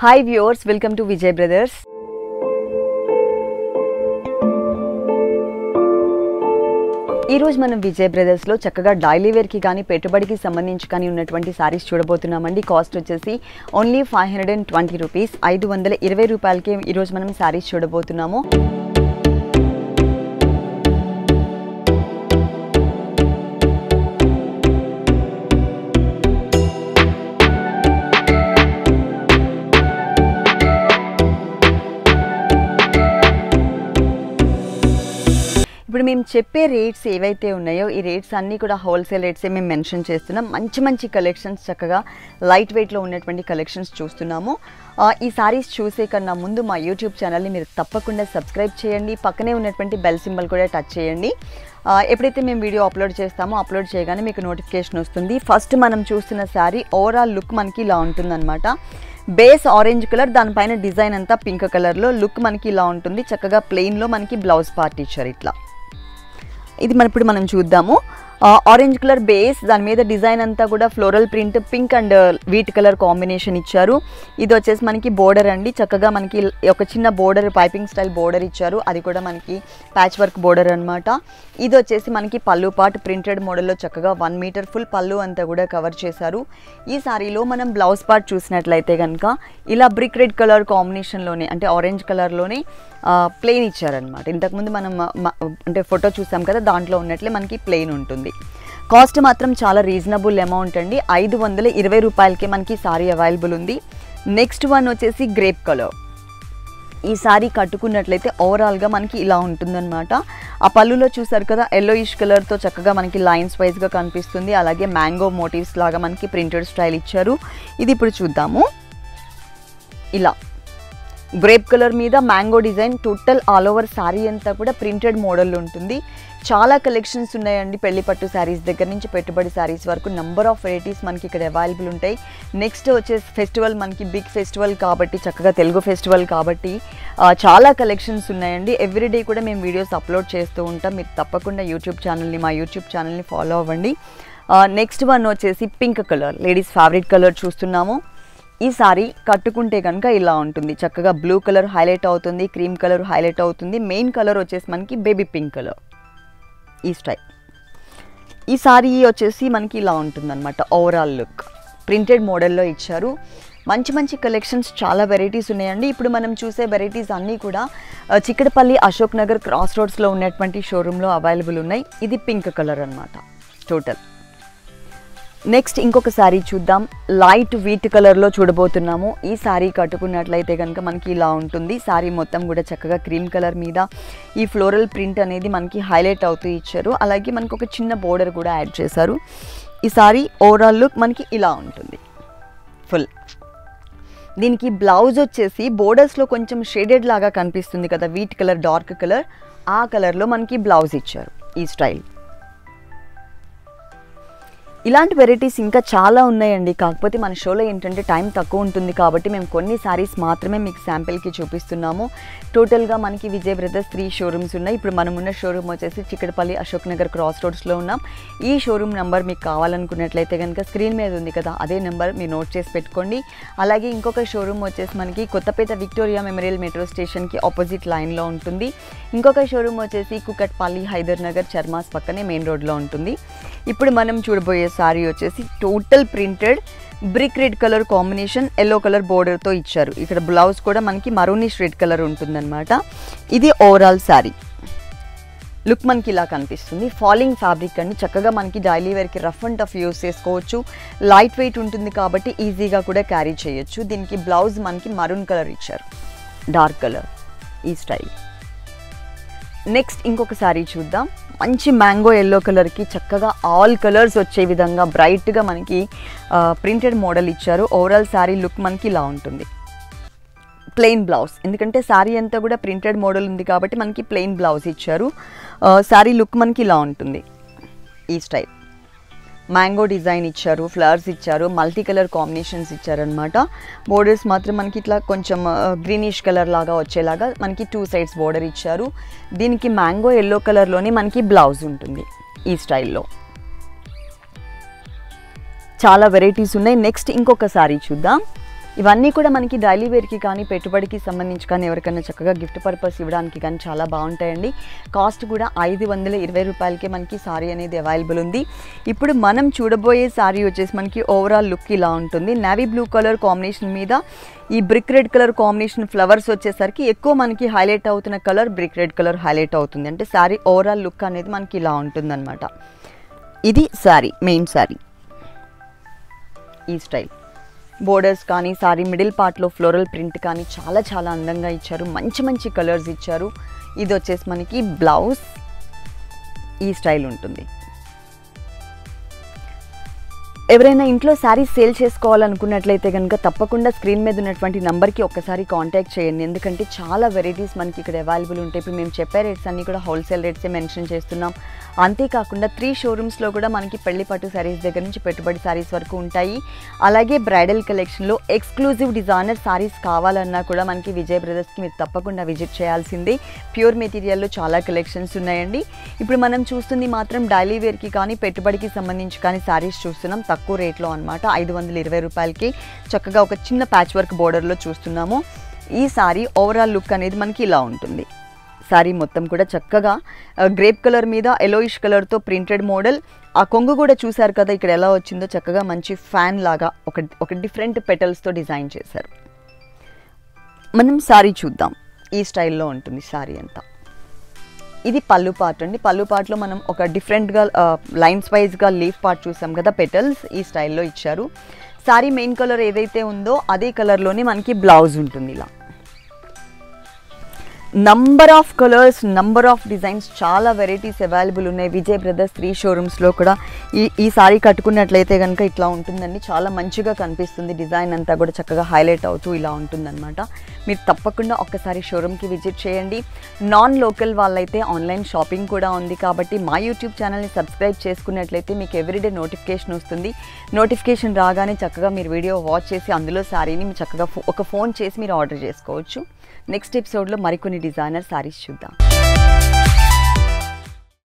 hi viewers welcome to Vijay Brothers ఈ రోజు మనం విజయ్ బ్రదర్స్లో చక్కగా డైలీ వేర్కి కానీ పెట్టుబడికి సంబంధించి కానీ ఉన్నటువంటి సారీస్ చూడబోతున్నామండి కాస్ట్ వచ్చేసి only five hundred and twenty rupees ఐదు వందల ఇరవై రూపాయలకి ఈరోజు మనం సారీస్ చూడబోతున్నాము ఇప్పుడు మేము చెప్పే రేట్స్ ఏవైతే ఉన్నాయో ఈ రేట్స్ అన్నీ కూడా హోల్సేల్ రేట్సే మేము మెన్షన్ చేస్తున్నాం మంచి మంచి కలెక్షన్స్ చక్కగా లైట్ వెయిట్లో ఉన్నటువంటి కలెక్షన్స్ చూస్తున్నాము ఆ, ఈ సారీస్ చూసే కన్నా ముందు మా యూట్యూబ్ ఛానల్ని మీరు తప్పకుండా సబ్స్క్రైబ్ చేయండి పక్కనే ఉన్నటువంటి బెల్ సింబల్ కూడా టచ్ చేయండి ఆ, ఎప్పుడైతే మేము వీడియో అప్లోడ్ చేస్తామో అప్లోడ్ చేయగానే మీకు నోటిఫికేషన్ వస్తుంది ఫస్ట్ మనం చూస్తున్న శారీ ఓవరాల్ లుక్ మనకి ఇలా ఉంటుందన్నమాట బేస్ ఆరెంజ్ కలర్ దానిపైన డిజైన్ అంతా పింక్ కలర్లో లుక్ మనకి ఇలా ఉంటుంది చక్కగా ప్లెయిన్లో మనకి బ్లౌజ్ పార్ట్ ఇచ్చారు ఇట్లా ఇది మన ఇప్పుడు మనం చూద్దాము ఆరెంజ్ కలర్ బేస్ దాని మీద డిజైన్ అంతా కూడా floral print pink and wheat colour combination ఇచ్చారు ఇది వచ్చేసి మనకి బోర్డర్ అండి చక్కగా మనకి ఒక చిన్న బోర్డర్ పైపింగ్ స్టైల్ బోర్డర్ ఇచ్చారు అది కూడా మనకి ప్యాచ్ వర్క్ బోర్డర్ అనమాట ఇది వచ్చేసి మనకి పళ్ళు పార్ట్ ప్రింటెడ్ మోడల్లో చక్కగా వన్ మీటర్ ఫుల్ పళ్ళు అంతా కూడా కవర్ చేశారు ఈ సారీలో మనం బ్లౌజ్ పార్ట్ చూసినట్లయితే కనుక ఇలా బ్రిక్ రెడ్ కలర్ కాంబినేషన్లోనే అంటే ఆరెంజ్ కలర్లోనే ప్లెయిన్ ఇచ్చారనమాట ఇంతకుముందు మనం మ- అంటే ఫోటో చూసాం కదా దాంట్లో ఉన్నట్లే మనకి ప్లెయిన్ ఉంటుంది కాస్ట్ మాత్రం చాలా రీజనబుల్ అమౌంట్ అండి ఐదు వందల ఇరవై రూపాయలకే మనకి సారీ అవైలబుల్ ఉంది నెక్స్ట్ వన్ వచ్చేసి గ్రేప్ కలర్ ఈ సారీ కట్టుకున్నట్లయితే ఓవరాల్గా మనకి ఇలా ఉంటుందన్నమాట ఆ పళ్ళులో చూసారు కదా ఎల్లోయిష్ కలర్తో చక్కగా మనకి లైన్స్ వైజ్గా కనిపిస్తుంది అలాగే మ్యాంగో మోటివ్స్ లాగా మనకి ప్రింటెడ్ స్టైల్ ఇచ్చారు ఇది ఇప్పుడు చూద్దాము ఇలా గ్రేప్ కలర్ మీద mango design total all over sari అంతా కూడా ప్రింటెడ్ మోడల్ ఉంటుంది చాలా కలెక్షన్స్ ఉన్నాయండి పెళ్లి పట్టు శారీస్ దగ్గర నుంచి పెట్టుబడి శారీస్ వరకు నంబర్ ఆఫ్ వెరైటీస్ మనకి ఇక్కడ అవైలబుల్ ఉంటాయి నెక్స్ట్ వచ్చే ఫెస్టివల్ మనకి బిగ్ ఫెస్టివల్ కాబట్టి చక్కగా తెలుగు ఫెస్టివల్ కాబట్టి ఆ, చాలా కలెక్షన్స్ ఉన్నాయండి ఎవ్రీడే కూడా మేము వీడియోస్ అప్లోడ్ చేస్తూ ఉంటాం మీరు తప్పకుండా యూట్యూబ్ ఛానల్ని మా యూట్యూబ్ ఛానల్ని ఫాలో అవ్వండి నెక్స్ట్ వన్ వచ్చేసి pink colour ladies favourite colour చూస్తున్నాము ఈ సారీ కట్టుకుంటే కనుక ఇలా ఉంటుంది చక్కగా బ్లూ కలర్ హైలైట్ అవుతుంది క్రీమ్ కలర్ హైలైట్ అవుతుంది మెయిన్ కలర్ వచ్చేసి మనకి బేబీ పింక్ కలర్ ఈ స్టైల్ ఈ సారీ వచ్చేసి మనకి ఇలా ఉంటుందన్నమాట ఓవరాల్ లుక్ ప్రింటెడ్ మోడల్లో ఇచ్చారు మంచి మంచి కలెక్షన్స్ చాలా వెరైటీస్ ఉన్నాయండి ఇప్పుడు మనం చూసే వెరైటీస్ అన్నీ కూడా ఆ, చిక్కడపల్లి అశోక్ నగర్ క్రాస్ రోడ్స్లో ఉన్నటువంటి షోరూంలో అవైలబుల్ ఉన్నాయి ఇది పింక్ కలర్ అన్నమాట టోటల్ నెక్స్ట్ ఇంకొక శారీ చూద్దాం లైట్ వీట్ కలర్లో చూడబోతున్నాము ఈ శారీ కట్టుకున్నట్లయితే కనుక మనకి ఇలా ఉంటుంది శారీ మొత్తం కూడా చక్కగా క్రీమ్ కలర్ మీద ఈ ఫ్లోరల్ ప్రింట్ అనేది మనకి హైలైట్ అవుతూ ఇచ్చారు అలాగే మనకు ఒక చిన్న బోర్డర్ కూడా యాడ్ చేశారు ఈ శారీ ఓవరాల్ లుక్ మనకి ఇలా ఉంటుంది ఫుల్ దీనికి బ్లౌజ్ వచ్చేసి బోర్డర్స్లో కొంచెం షేడెడ్ లాగా కనిపిస్తుంది కదా వీట్ కలర్ డార్క్ కలర్ ఆ కలర్లో మనకి బ్లౌజ్ ఇచ్చారు ఈ స్టైల్ ఇలాంటి వెరైటీస్ ఇంకా చాలా ఉన్నాయండి కాకపోతే మన షోలో ఏంటంటే టైం తక్కువ ఉంటుంది కాబట్టి మేము కొన్ని సారీస్ మాత్రమే మీకు శాంపిల్కి చూపిస్తున్నాము టోటల్గా మనకి విజయ్ బ్రదర్స్ త్రీ షోరూమ్స్ ఉన్నాయి ఇప్పుడు మనం ఉన్న షోరూమ్ వచ్చేసి చిక్కడపల్లి అశోక్ నగర్ క్రాస్ రోడ్స్లో ఉన్నాం ఈ షోరూమ్ నెంబర్ మీకు కావాలనుకున్నట్లయితే కనుక స్క్రీన్ మీద ఉంది కదా అదే నెంబర్ మీరు నోట్ చేసి పెట్టుకోండి అలాగే ఇంకొక షోరూమ్ వచ్చేసి మనకి కొత్తపేట విక్టోరియా మెమోరియల్ మెట్రో స్టేషన్కి ఆపోజిట్ లైన్లో ఉంటుంది ఇంకొక షోరూమ్ వచ్చేసి కుకట్పల్లి హైదర్ నగర్ చర్మాస్ పక్కనే మెయిన్ రోడ్లో ఉంటుంది ఇప్పుడు మనం చూడబోయే సారీ వచ్చేసి total printed brick red colour combination yellow colour బోర్డర్తో ఇచ్చారు ఇక్కడ బ్లౌజ్ కూడా మనకి మరూనిష్ రెడ్ కలర్ ఉంటుందన్నమాట ఇది ఓవరాల్ శారీ లుక్ మనకి ఇలా కనిపిస్తుంది ఫాలింగ్ ఫ్యాబ్రిక్ అండి చక్కగా మనకి డైలీ వేర్కి రఫ్ అండ్ టఫ్ యూస్ చేసుకోవచ్చు లైట్ వెయిట్ ఉంటుంది కాబట్టి ఈజీగా కూడా క్యారీ చేయొచ్చు దీనికి బ్లౌజ్ మనకి మరూన్ కలర్ ఇచ్చారు డార్క్ కలర్ ఈ స్టైల్ నెక్స్ట్ ఇంకొక శారీ చూద్దాం మంచి మ్యాంగో ఎల్లో కలర్కి చక్కగా ఆల్ కలర్స్ వచ్చే విధంగా బ్రైట్గా మనకి ప్రింటెడ్ మోడల్ ఇచ్చారు ఓవరాల్ శారీ లుక్ మనకి ఇలా ఉంటుంది ప్లెయిన్ బ్లౌజ్ ఎందుకంటే శారీ అంతా కూడా ప్రింటెడ్ మోడల్ ఉంది కాబట్టి మనకి ప్లెయిన్ బ్లౌజ్ ఇచ్చారు శారీ లుక్ మనకి ఇలా ఉంటుంది ఈ స్టైల్ మ్యాంగో డిజైన్ ఇచ్చారు ఫ్లవర్స్ ఇచ్చారు మల్టీ కలర్ కాంబినేషన్స్ ఇచ్చారనమాట బోర్డర్స్ మాత్రం మనకి ఇట్లా కొంచెం గ్రీనిష్ కలర్ లాగా వచ్చేలాగా మనకి టూ సైడ్స్ బోర్డర్ ఇచ్చారు దీనికి మ్యాంగో ఎల్లో కలర్లోనే మనకి బ్లౌజ్ ఉంటుంది ఈ స్టైల్లో చాలా వెరైటీస్ ఉన్నాయి నెక్స్ట్ ఇంకొక సారీ చూద్దాం ఇవన్నీ కూడా మనకి డైలీ వేర్కి కానీ పెట్టుబడికి సంబంధించి కానీ ఎవరికైనా చక్కగా గిఫ్ట్ పర్పస్ ఇవ్వడానికి కానీ చాలా బాగుంటాయండి కాస్ట్ కూడా ఐదు వందల ఇరవై రూపాయలకే మనకి సారీ అనేది అవైలబుల్ ఉంది ఇప్పుడు మనం చూడబోయే సారీ వచ్చేసి మనకి ఓవరాల్ లుక్ ఇలా ఉంటుంది నావీ బ్లూ కలర్ కాంబినేషన్ మీద ఈ brick red colour combination flowers వచ్చేసరికి ఎక్కువ మనకి హైలైట్ అవుతున్న colour brick red colour highlight అవుతుంది అంటే శారీ ఓవరాల్ లుక్ అనేది మనకి ఇలా ఉంటుందన్నమాట ఇది శారీ మెయిన్ శారీ ఈ స్టైల్ బోర్డర్స్ కానీ సారీ మిడిల్ పార్ట్లో ఫ్లోరల్ ప్రింట్ కానీ చాలా చాలా అందంగా ఇచ్చారు మంచి మంచి కలర్స్ ఇచ్చారు ఇది వచ్చేసి మనకి బ్లౌజ్ ఈ స్టైల్ ఉంటుంది ఎవరైనా ఇంట్లో శారీస్ సేల్ చేసుకోవాలనుకున్నట్లయితే కనుక తప్పకుండా స్క్రీన్ మీద ఉన్నటువంటి నెంబర్కి ఒక్కసారి కాంటాక్ట్ చేయండి ఎందుకంటే చాలా వెరైటీస్ మనకి ఇక్కడ అవైలబుల్ ఉంటాయి ఇప్పుడు మేము చెప్పే రేట్స్ అన్నీ కూడా హోల్సేల్ రేట్సే మెన్షన్ చేస్తున్నాం అంతేకాకుండా త్రీ షోరూమ్స్లో కూడా మనకి పెళ్లి పట్టు శారీస్ దగ్గర నుంచి పెట్టుబడి శారీస్ వరకు ఉంటాయి అలాగే బ్రైడల్ కలెక్షన్లో ఎక్స్క్లూజివ్ డిజైనర్ శారీస్ కావాలన్నా కూడా మనకి విజయ్ బ్రదర్స్కి మీరు తప్పకుండా విజిట్ చేయాల్సిందే ప్యూర్ మెటీరియల్లో చాలా కలెక్షన్స్ ఉన్నాయండి ఇప్పుడు మనం చూస్తుంది మాత్రం డైలీ వేర్కి కానీ పెట్టుబడికి సంబంధించి కానీ శారీస్ చూస్తున్నాం తక్కువ రేట్లో అనమాట ఐదు వందల ఇరవై రూపాయలకి చక్కగా ఒక చిన్న ప్యాచ్ వర్క్ బోర్డర్లో చూస్తున్నాము ఈ సారీ ఓవరాల్ లుక్ అనేది మనకి ఇలా ఉంటుంది శారీ మొత్తం కూడా చక్కగా గ్రేప్ కలర్ మీద ఎలోయిష్ కలర్తో ప్రింటెడ్ మోడల్ ఆ కొంగు కూడా చూశారు కదా ఇక్కడ ఎలా వచ్చిందో చక్కగా మంచి ఫ్యాన్ లాగా ఒక ఒక డిఫరెంట్ పెటల్స్తో డిజైన్ చేశారు మనం శారీ చూద్దాం ఈ స్టైల్లో ఉంటుంది శారీ అంతా ఇది పళ్ళు పార్ట్ అండి పళ్ళు పార్ట్లో మనం ఒక డిఫరెంట్గా లైన్స్ వైజ్గా లీఫ్ పార్ట్ చూసాం కదా పెటల్స్ ఈ స్టైల్లో ఇచ్చారు శారీ మెయిన్ కలర్ ఏదైతే ఉందో అదే కలర్లోనే మనకి బ్లౌజ్ ఉంటుంది ఇలా number of colours number of designs చాలా వెరైటీస్ అవైలబుల్ ఉన్నాయి విజయ్ బ్రదర్స్ త్రీ షోరూమ్స్లో కూడా ఈ ఈ సారీ కట్టుకున్నట్లయితే కనుక ఇట్లా ఉంటుందండి చాలా మంచిగా కనిపిస్తుంది డిజైన్ అంతా కూడా చక్కగా హైలైట్ అవుతూ ఇలా ఉంటుందన్నమాట మీరు తప్పకుండా ఒక్కసారి షోరూమ్కి విజిట్ చేయండి నాన్ లోకల్ వాళ్ళైతే ఆన్లైన్ షాపింగ్ కూడా ఉంది కాబట్టి మా యూట్యూబ్ ఛానల్ని సబ్స్క్రైబ్ చేసుకున్నట్లయితే మీకు ఎవ్రీడే నోటిఫికేషన్ వస్తుంది నోటిఫికేషన్ రాగానే చక్కగా మీరు వీడియో వాచ్ చేసి అందులో శారీని మీరు చక్కగా ఫో- ఒక ఫోన్ చేసి మీరు ఆర్డర్ చేసుకోవచ్చు నెక్స్ట్ ఎపిసోడ్లో మరికొన్ని డిజైనర్ శారీస్ చూద్దాం